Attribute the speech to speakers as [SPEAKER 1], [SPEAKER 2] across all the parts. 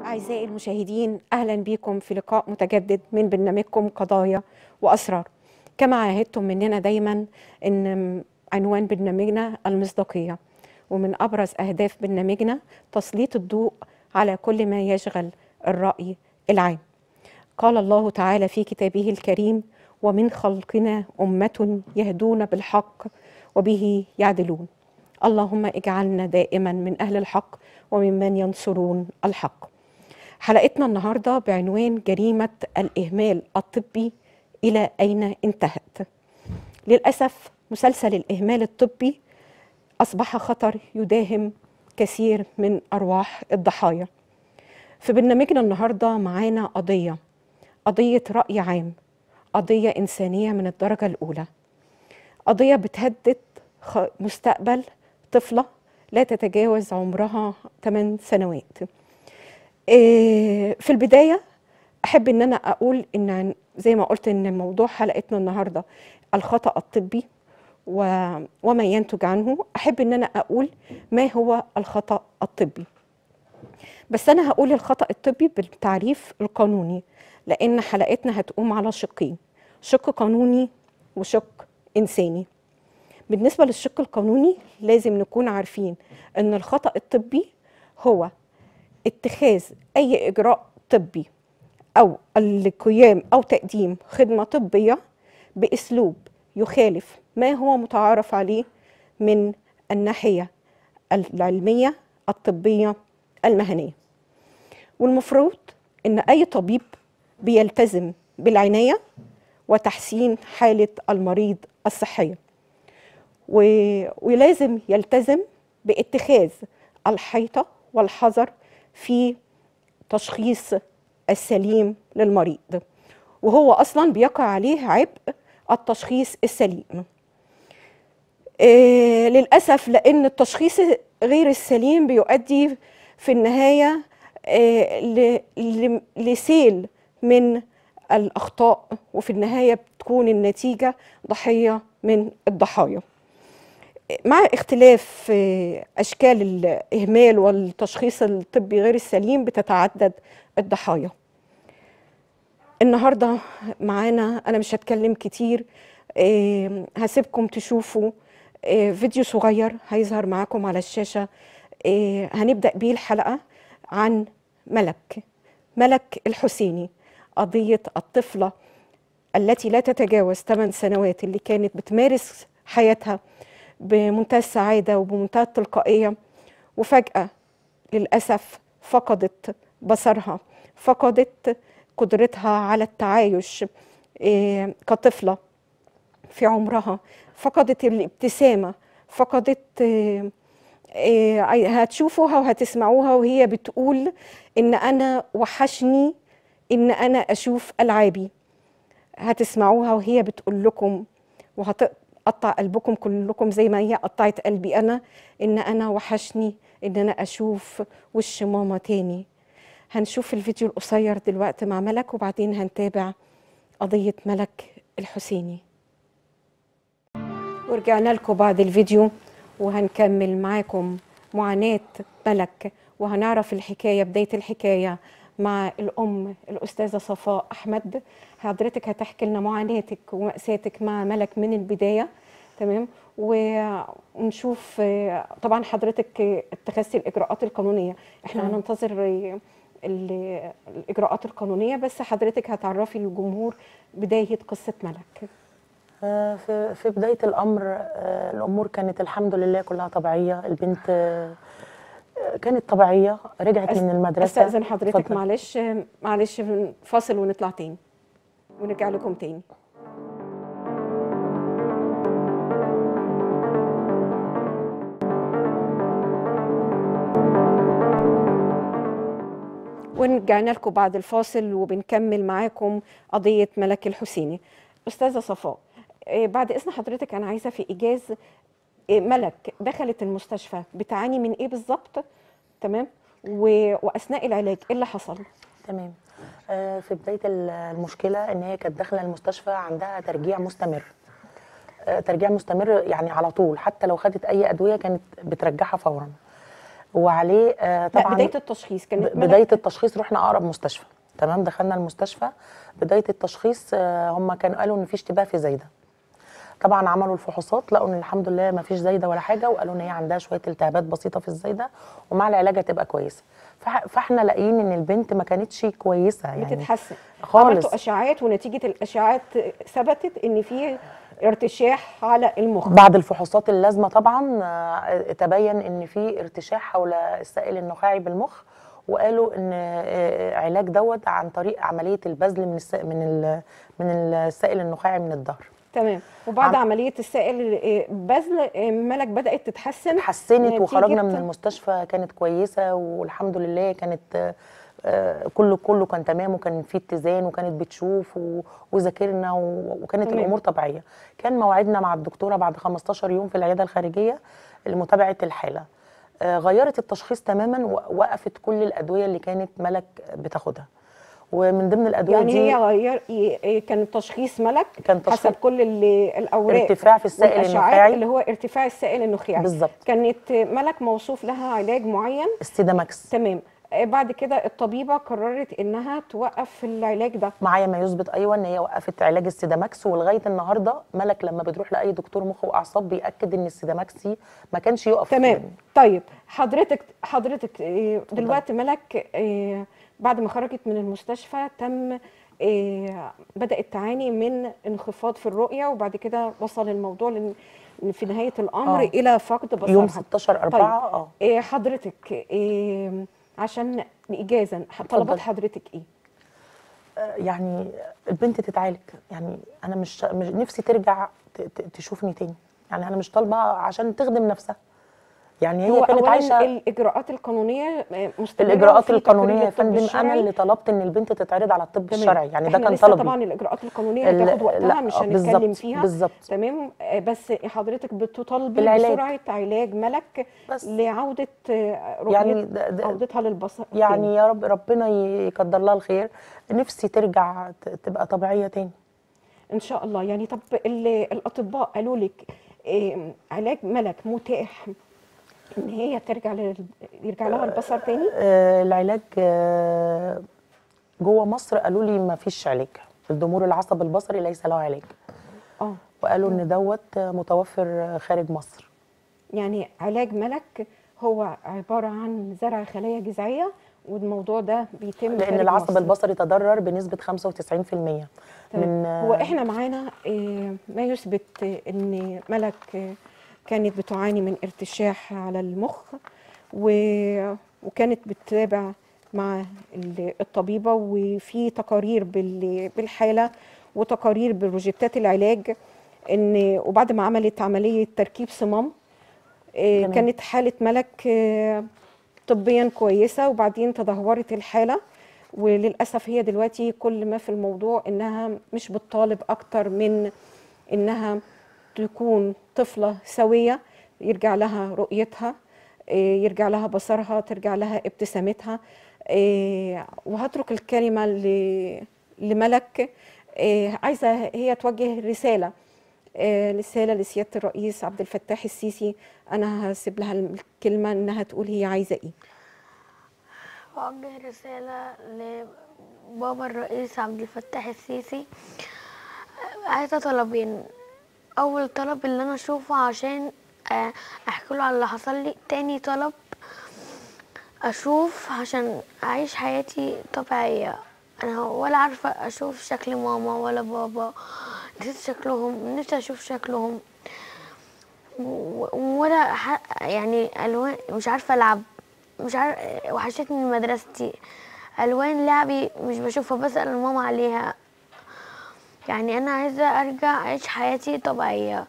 [SPEAKER 1] أعزائي المشاهدين أهلا بكم في لقاء متجدد من برنامجكم قضايا وأسرار كما عاهدتم مننا دايما أن عنوان برنامجنا المصداقية ومن أبرز أهداف برنامجنا تسليط الضوء على كل ما يشغل الرأي العام قال الله تعالى في كتابه الكريم ومن خلقنا أمة يهدون بالحق وبه يعدلون اللهم اجعلنا دائما من أهل الحق وممن ينصرون الحق حلقتنا النهاردة بعنوان جريمة الإهمال الطبي إلى أين انتهت للأسف مسلسل الإهمال الطبي أصبح خطر يداهم كثير من أرواح الضحايا في برنامجنا النهاردة معانا قضية قضية رأي عام قضية إنسانية من الدرجة الأولى قضية بتهدد مستقبل طفلة لا تتجاوز عمرها 8 سنوات في البداية أحب أن أنا أقول أن زي ما قلت أن موضوع حلقتنا النهاردة الخطأ الطبي وما ينتج عنه أحب أن أنا أقول ما هو الخطأ الطبي بس أنا هقول الخطأ الطبي بالتعريف القانوني لأن حلقتنا هتقوم على شقين شق قانوني وشق إنساني بالنسبة للشق القانوني لازم نكون عارفين أن الخطأ الطبي هو اتخاذ أي إجراء طبي أو القيام أو تقديم خدمة طبية بأسلوب يخالف ما هو متعارف عليه من الناحية العلمية الطبية المهنية والمفروض أن أي طبيب بيلتزم بالعناية وتحسين حالة المريض الصحية ولازم يلتزم باتخاذ الحيطة والحذر في تشخيص السليم للمريض وهو أصلا بيقع عليه عبء التشخيص السليم إيه للأسف لأن التشخيص غير السليم بيؤدي في النهاية إيه لسيل من الأخطاء وفي النهاية بتكون النتيجة ضحية من الضحايا مع اختلاف اشكال الاهمال والتشخيص الطبي غير السليم بتتعدد الضحايا النهارده معانا انا مش هتكلم كتير هسيبكم تشوفوا فيديو صغير هيظهر معاكم على الشاشه هنبدا بيه الحلقه عن ملك ملك الحسيني قضيه الطفله التي لا تتجاوز 8 سنوات اللي كانت بتمارس حياتها بمنتهى السعادة وبمنتهى التلقائية وفجأة للأسف فقدت بصرها فقدت قدرتها على التعايش كطفلة في عمرها فقدت الابتسامة فقدت هتشوفوها وهتسمعوها وهي بتقول إن أنا وحشني إن أنا أشوف ألعابي هتسمعوها وهي بتقول لكم وهت قطع قلبكم كلكم زي ما هي قطعت قلبي انا ان انا وحشني ان انا اشوف وش ماما تاني هنشوف الفيديو القصير دلوقتي مع ملك وبعدين هنتابع قضية ملك الحسيني ورجعنا لكم بعد الفيديو وهنكمل معاكم معاناة ملك وهنعرف الحكاية بداية الحكاية مع الأم الأستاذة صفاء أحمد حضرتك هتحكي لنا معاناتك ومأساتك مع ملك من البداية تمام ونشوف طبعا حضرتك اتخذتي الإجراءات القانونية احنا
[SPEAKER 2] تمام.
[SPEAKER 1] هننتظر ال- الإجراءات القانونية بس حضرتك هتعرفي الجمهور بداية قصة ملك
[SPEAKER 2] آه، في في بداية الأمر آه، الأمور كانت الحمد لله كلها طبيعية البنت آه، كانت طبيعية رجعت
[SPEAKER 1] أس-
[SPEAKER 2] من المدرسة
[SPEAKER 1] استاذن حضرتك
[SPEAKER 2] اتفضل.
[SPEAKER 1] معلش معلش فاصل ونطلع تاني ونرجع لكم تاني ورجعنا لكم بعد الفاصل وبنكمل معاكم قضية ملك الحسيني أستاذة صفاء إيه، بعد إذن حضرتك أنا عايزة في إيجاز إيه، ملك دخلت المستشفى بتعاني من إيه بالظبط تمام و... وأثناء العلاج إيه اللي حصل
[SPEAKER 2] تمام آه، في بداية ال- المشكلة إن هي كانت داخلة المستشفى عندها ترجيع مستمر آه، ترجيع مستمر يعني على طول حتى لو خدت أي أدوية كانت بترجعها فورا وعليه آه
[SPEAKER 1] لا
[SPEAKER 2] طبعا
[SPEAKER 1] بدايه التشخيص كانت
[SPEAKER 2] ب-
[SPEAKER 1] ملك
[SPEAKER 2] بدايه التشخيص رحنا اقرب مستشفى تمام دخلنا المستشفى بدايه التشخيص آه، هم كانوا قالوا ان في اشتباه في زايده طبعا عملوا الفحوصات لقوا ان الحمد لله ما فيش زايده ولا حاجه وقالوا ان هي عندها شويه التهابات بسيطه في الزايده ومع العلاج هتبقى كويسه فح- فاحنا لاقيين ان البنت ما كانتش كويسه يعني
[SPEAKER 1] بتتحسن
[SPEAKER 2] خالص.
[SPEAKER 1] عملتوا اشعاعات ونتيجه الاشعاعات ثبتت ان في ارتشاح على المخ
[SPEAKER 2] بعد الفحوصات اللازمه طبعا آه، تبين ان في ارتشاح حول السائل النخاعي بالمخ وقالوا ان آه، علاج دوت عن طريق عمليه البذل من الس- من ال- من السائل النخاعي من الظهر
[SPEAKER 1] تمام وبعد
[SPEAKER 2] عم-
[SPEAKER 1] عمليه السائل آه، بذل آه، ملك بدات تتحسن
[SPEAKER 2] اتحسنت
[SPEAKER 1] نتيجة-
[SPEAKER 2] وخرجنا من المستشفى كانت كويسه والحمد لله كانت آه، آه، كله كله كان تمام وكان في اتزان وكانت بتشوف و- وذاكرنا و- وكانت
[SPEAKER 1] تمام.
[SPEAKER 2] الامور طبيعيه كان موعدنا مع الدكتوره بعد 15 يوم في العياده الخارجيه لمتابعه الحاله آه، غيرت التشخيص تماما ووقفت كل الادويه اللي كانت ملك بتاخدها ومن ضمن الادويه
[SPEAKER 1] يعني
[SPEAKER 2] دي
[SPEAKER 1] هي غير ي- كان تشخيص ملك
[SPEAKER 2] كان تشخيص-
[SPEAKER 1] حسب كل ال- الاوراق
[SPEAKER 2] ارتفاع في السائل
[SPEAKER 1] والأشعاعات
[SPEAKER 2] النخاعي.
[SPEAKER 1] اللي هو ارتفاع السائل النخاعي
[SPEAKER 2] بالظبط.
[SPEAKER 1] كانت ملك موصوف لها علاج معين
[SPEAKER 2] السيداماكس
[SPEAKER 1] تمام آه، بعد كده الطبيبه قررت انها توقف العلاج ده
[SPEAKER 2] معايا ما يثبت ايوه ان هي وقفت علاج السيداماكس ولغايه النهارده ملك لما بتروح لاي دكتور مخ واعصاب بياكد ان السيداماكس دي ما كانش يقف
[SPEAKER 1] تمام طيب حضرتك حضرتك آه، دلوقتي ملك آه، بعد ما خرجت من المستشفى تم آه، بدأت تعاني من انخفاض في الرؤية وبعد كده وصل الموضوع لن- في نهاية الأمر
[SPEAKER 2] آه.
[SPEAKER 1] إلى فقد بصرها
[SPEAKER 2] يوم 16 4 اه
[SPEAKER 1] طيب آه، حضرتك آه، عشان إجازة طلبات
[SPEAKER 2] اتفضل.
[SPEAKER 1] حضرتك إيه؟
[SPEAKER 2] آه، يعني البنت تتعالج يعني انا مش, مش نفسي ترجع ت- ت- تشوفني تاني يعني انا مش طالبه عشان تخدم نفسها يعني هي
[SPEAKER 1] هو
[SPEAKER 2] كانت
[SPEAKER 1] أولاً
[SPEAKER 2] عايشه
[SPEAKER 1] الإجراءات القانونية آه، مستمرة
[SPEAKER 2] الاجراءات
[SPEAKER 1] وفي
[SPEAKER 2] القانونيه
[SPEAKER 1] تقرير
[SPEAKER 2] يا
[SPEAKER 1] الطب
[SPEAKER 2] فندم انا
[SPEAKER 1] الشرعي.
[SPEAKER 2] اللي طلبت ان البنت تتعرض على الطب
[SPEAKER 1] تمام.
[SPEAKER 2] الشرعي يعني ده
[SPEAKER 1] احنا
[SPEAKER 2] كان
[SPEAKER 1] لسه
[SPEAKER 2] طلبي
[SPEAKER 1] طبعا الاجراءات القانونيه
[SPEAKER 2] ال-
[SPEAKER 1] هتاخد وقتها
[SPEAKER 2] لا،
[SPEAKER 1] مش
[SPEAKER 2] آه،
[SPEAKER 1] هنتكلم
[SPEAKER 2] بالظبط،
[SPEAKER 1] فيها
[SPEAKER 2] بالظبط.
[SPEAKER 1] تمام آه، بس حضرتك بتطالبي
[SPEAKER 2] العلاج.
[SPEAKER 1] بسرعه علاج ملك
[SPEAKER 2] بس.
[SPEAKER 1] لعوده آه، رؤية
[SPEAKER 2] يعني ده- ده-
[SPEAKER 1] عودتها للبصر تاني.
[SPEAKER 2] يعني يا رب ربنا يقدر لها الخير نفسي ترجع ت- تبقى طبيعيه تاني
[SPEAKER 1] ان شاء الله يعني طب ال- الاطباء قالوا لك آه، علاج ملك متاح ان هي ترجع لل... يرجع لها البصر تاني
[SPEAKER 2] آه، العلاج آه، جوه مصر قالوا لي ما فيش علاج الضمور العصب البصري ليس له علاج
[SPEAKER 1] اه
[SPEAKER 2] وقالوا ان دوت آه، متوفر آه، خارج مصر
[SPEAKER 1] يعني علاج ملك هو عباره عن زرع خلايا جذعيه والموضوع ده بيتم
[SPEAKER 2] لان
[SPEAKER 1] خارج
[SPEAKER 2] العصب
[SPEAKER 1] مصر.
[SPEAKER 2] البصري تضرر بنسبه 95%
[SPEAKER 1] تمام.
[SPEAKER 2] من
[SPEAKER 1] هو احنا معانا آه، ما يثبت آه، ان ملك آه، كانت بتعاني من ارتشاح على المخ و- وكانت بتتابع مع ال- الطبيبه وفي تقارير بال- بالحاله وتقارير بروجكتات العلاج ان وبعد ما عملت عمليه تركيب صمام آه،
[SPEAKER 2] تمام.
[SPEAKER 1] كانت حاله ملك آه، طبيا كويسه وبعدين تدهورت الحاله وللاسف هي دلوقتي كل ما في الموضوع انها مش بتطالب اكتر من انها تكون طفله سويه يرجع لها رؤيتها آه، يرجع لها بصرها ترجع لها ابتسامتها آه، وهترك الكلمه ل- لملك آه، عايزه هي توجه رساله آه، رساله لسياده الرئيس عبد الفتاح السيسي انا هسيب لها الكلمه انها تقول هي عايزه ايه
[SPEAKER 3] أوجه رسالة لبابا الرئيس عبد الفتاح السيسي عايزة طلبين أول طلب اللي أنا أشوفه عشان آه، أحكي له على اللي حصل لي تاني طلب أشوف عشان أعيش حياتي طبيعية أنا ولا عارفة أشوف شكل ماما ولا بابا نسيت شكلهم نفسي أشوف شكلهم و- ولا ح- يعني الوان مش عارفه العب مش عارف وحشتني مدرستي الوان لعبي مش بشوفها بسال ماما عليها يعني انا عايزه ارجع اعيش حياتي طبيعيه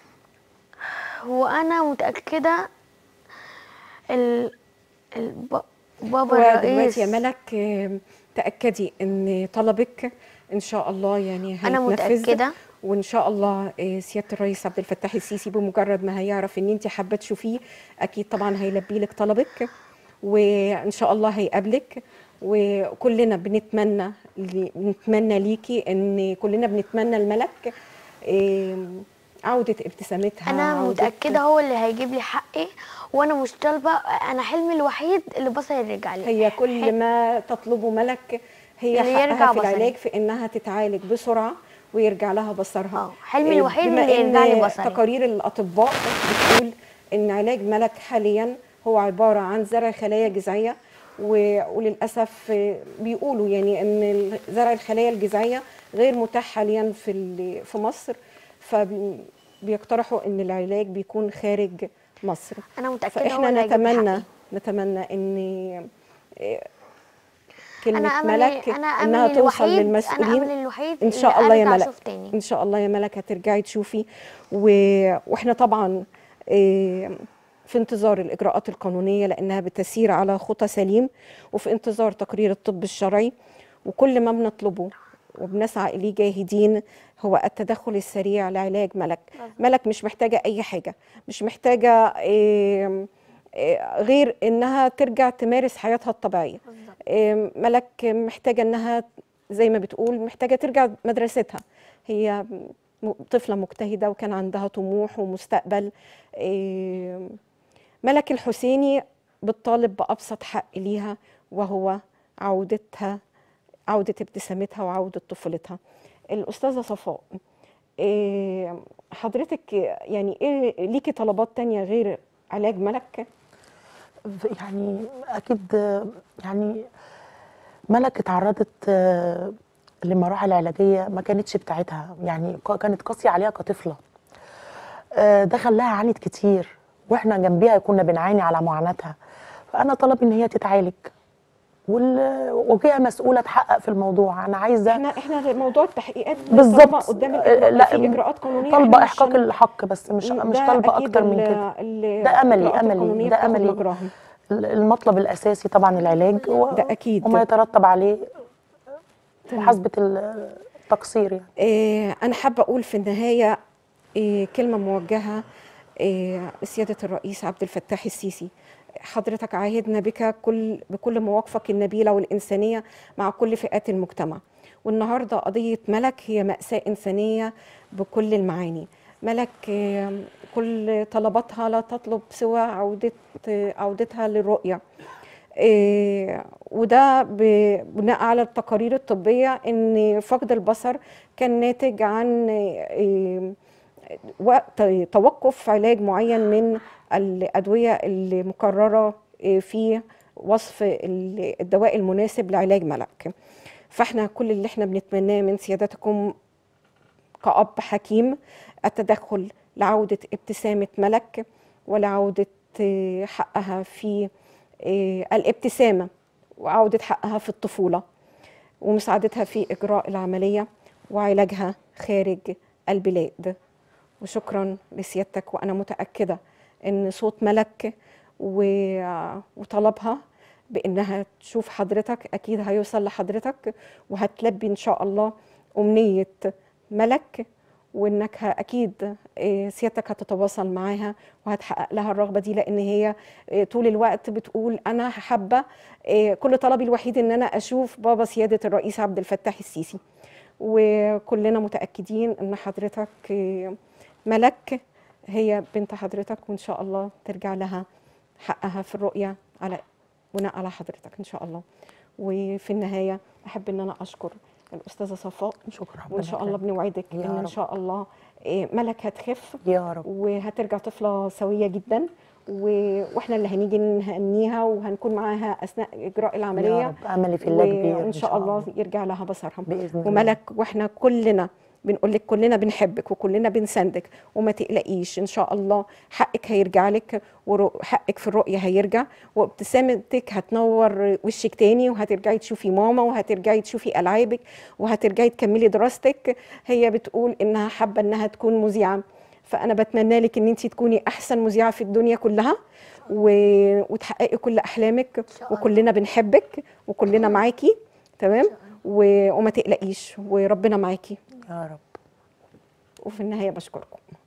[SPEAKER 3] وانا متاكده ال... الب... بابا
[SPEAKER 1] ودلوقتي
[SPEAKER 3] الرئيس
[SPEAKER 1] يا ملك آه، تأكدي ان طلبك ان شاء الله يعني
[SPEAKER 3] أنا
[SPEAKER 1] هيتنفذ
[SPEAKER 3] متأكدة.
[SPEAKER 1] وان شاء الله آه، سياده الرئيس عبد الفتاح السيسي بمجرد ما هيعرف ان انت حابه تشوفيه اكيد طبعا هيلبي لك طلبك وان شاء الله هيقابلك وكلنا بنتمنى بنتمنى ليكي ان كلنا بنتمنى الملك آه، عوده ابتسامتها
[SPEAKER 3] انا
[SPEAKER 1] عودة-
[SPEAKER 3] متاكده هو اللي هيجيب لي حقي وانا مش طالبه انا حلمي الوحيد اللي بصري يرجع لي
[SPEAKER 1] هي كل ما تطلبه ملك هي
[SPEAKER 3] اللي
[SPEAKER 1] حقها
[SPEAKER 3] يرجع
[SPEAKER 1] في
[SPEAKER 3] بصري.
[SPEAKER 1] العلاج في انها تتعالج بسرعه ويرجع لها بصرها
[SPEAKER 3] اه، حلمي
[SPEAKER 1] إيه،
[SPEAKER 3] الوحيد
[SPEAKER 1] بما
[SPEAKER 3] اللي يرجع لي
[SPEAKER 1] إن
[SPEAKER 3] بصري.
[SPEAKER 1] تقارير الاطباء بتقول ان علاج ملك حاليا هو عباره عن زرع خلايا جذعيه و- وللاسف آه، بيقولوا يعني ان ال- زرع الخلايا الجذعيه غير متاح حاليا في ال- في مصر فبيقترحوا ان العلاج بيكون خارج مصر
[SPEAKER 3] انا متاكده هو
[SPEAKER 1] فاحنا
[SPEAKER 3] اللي هيجيب لي
[SPEAKER 1] نتمنى
[SPEAKER 3] حقي.
[SPEAKER 1] نتمنى ان إيه، كلمة
[SPEAKER 3] انا املي
[SPEAKER 1] ملك
[SPEAKER 3] انا
[SPEAKER 1] انها
[SPEAKER 3] املي
[SPEAKER 1] توصل
[SPEAKER 3] الوحيد انا
[SPEAKER 1] للمسؤولين
[SPEAKER 3] املي الوحيد
[SPEAKER 1] ان شاء
[SPEAKER 3] اللي
[SPEAKER 1] الله يا
[SPEAKER 3] أرجع
[SPEAKER 1] ملك
[SPEAKER 3] أشوف تاني
[SPEAKER 1] ان شاء الله يا ملك هترجعي تشوفي و... واحنا طبعا إيه، في انتظار الاجراءات القانونيه لانها بتسير على خطى سليم وفي انتظار تقرير الطب الشرعي وكل ما بنطلبه وبنسعى اليه جاهدين هو التدخل السريع لعلاج ملك ملك مش محتاجه اي حاجه مش محتاجه إيه إيه، غير انها ترجع تمارس حياتها الطبيعيه إيه، ملك محتاجه انها زي ما بتقول محتاجه ترجع مدرستها هي م- طفله مجتهده وكان عندها طموح ومستقبل إيه، ملك الحسيني بتطالب بابسط حق ليها وهو عودتها عوده ابتسامتها وعوده طفولتها الاستاذه صفاء إيه، حضرتك يعني ايه ليكي طلبات تانية غير علاج ملك
[SPEAKER 2] يعني اكيد آه، يعني ملك اتعرضت آه، لمراحل علاجيه ما كانتش بتاعتها يعني ك- كانت قاسيه عليها كطفله آه، ده خلاها عانت كتير واحنا جنبيها كنا بنعاني على معاناتها فانا طلبي ان هي تتعالج وال- وجهه مسؤوله تحقق في الموضوع انا عايزه
[SPEAKER 1] احنا احنا موضوع التحقيقات
[SPEAKER 2] بالظبط
[SPEAKER 1] طالما قدام الإجراءات في اجراءات قانونيه
[SPEAKER 2] طالبه
[SPEAKER 1] إحنا مش
[SPEAKER 2] احقاق
[SPEAKER 1] هن-
[SPEAKER 2] الحق بس مش مش
[SPEAKER 1] ده
[SPEAKER 2] طالبه
[SPEAKER 1] أكيد
[SPEAKER 2] اكتر من
[SPEAKER 1] ال-
[SPEAKER 2] كده
[SPEAKER 1] ال-
[SPEAKER 2] ده املي
[SPEAKER 1] الإجراءات
[SPEAKER 2] املي
[SPEAKER 1] القانونية
[SPEAKER 2] ده
[SPEAKER 1] بتاخد
[SPEAKER 2] املي
[SPEAKER 1] مجراها.
[SPEAKER 2] المطلب الاساسي طبعا العلاج و...
[SPEAKER 1] ده أكيد.
[SPEAKER 2] وما يترتب عليه محاسبه التقصير يعني
[SPEAKER 1] إيه انا حابه اقول في النهايه إيه كلمه موجهه إيه لسياده الرئيس عبد الفتاح السيسي حضرتك عاهدنا بك كل بكل مواقفك النبيله والانسانيه مع كل فئات المجتمع والنهارده قضيه ملك هي ماساه انسانيه بكل المعاني ملك إيه، كل طلباتها لا تطلب سوى عوده عودتها للرؤيه إيه، وده ب- بناء على التقارير الطبية ان فقد البصر كان ناتج عن إيه، وقت توقف علاج معين من الأدوية المقررة إيه، في وصف ال- الدواء المناسب لعلاج ملك فاحنا كل اللي احنا بنتمناه من سيادتكم كأب حكيم التدخل لعودة ابتسامة ملك ولعودة آه، حقها في آه، الابتسامة وعودة حقها في الطفولة ومساعدتها في إجراء العملية وعلاجها خارج البلاد وشكرا لسيادتك وأنا متأكدة أن صوت ملك و- وطلبها بأنها تشوف حضرتك أكيد هيوصل لحضرتك وهتلبي إن شاء الله أمنية ملك وانك ه- اكيد آه، سيادتك هتتواصل معاها وهتحقق لها الرغبه دي لان هي آه، طول الوقت بتقول انا حابه آه، كل طلبي الوحيد ان انا اشوف بابا سياده الرئيس عبد الفتاح السيسي وكلنا متاكدين ان حضرتك آه، ملك هي بنت حضرتك وان شاء الله ترجع لها حقها في الرؤيه على بناء على حضرتك ان شاء الله وفي النهايه احب ان انا اشكر الاستاذه صفاء
[SPEAKER 2] شكرا
[SPEAKER 1] وان شاء الله
[SPEAKER 2] ربنا
[SPEAKER 1] بنوعدك
[SPEAKER 2] يا
[SPEAKER 1] ان ان
[SPEAKER 2] رب.
[SPEAKER 1] شاء الله إيه، ملك هتخف
[SPEAKER 2] يكرمك. يا رب
[SPEAKER 1] وهترجع طفله سويه جدا و- واحنا اللي هنيجي نهنيها وهنكون معاها اثناء اجراء
[SPEAKER 2] يا
[SPEAKER 1] العمليه
[SPEAKER 2] رب املي في الله كبير
[SPEAKER 1] وان شاء الله يرجع لها بصرها
[SPEAKER 2] بإذن الله.
[SPEAKER 1] وملك واحنا كلنا بنقول لك كلنا بنحبك وكلنا بنساندك وما تقلقيش ان شاء الله حقك هيرجع لك وحقك في الرؤيه هيرجع وابتسامتك هتنور وشك تاني وهترجعي تشوفي ماما وهترجعي تشوفي العابك وهترجعي تكملي دراستك هي بتقول انها حابه انها تكون مذيعه فانا بتمنى لك ان انت تكوني احسن مذيعه في الدنيا كلها و... وتحققي كل احلامك
[SPEAKER 3] شاء الله.
[SPEAKER 1] وكلنا بنحبك وكلنا معاكي تمام و... وما تقلقيش وربنا معاكي
[SPEAKER 2] يا رب
[SPEAKER 1] وفي النهايه بشكركم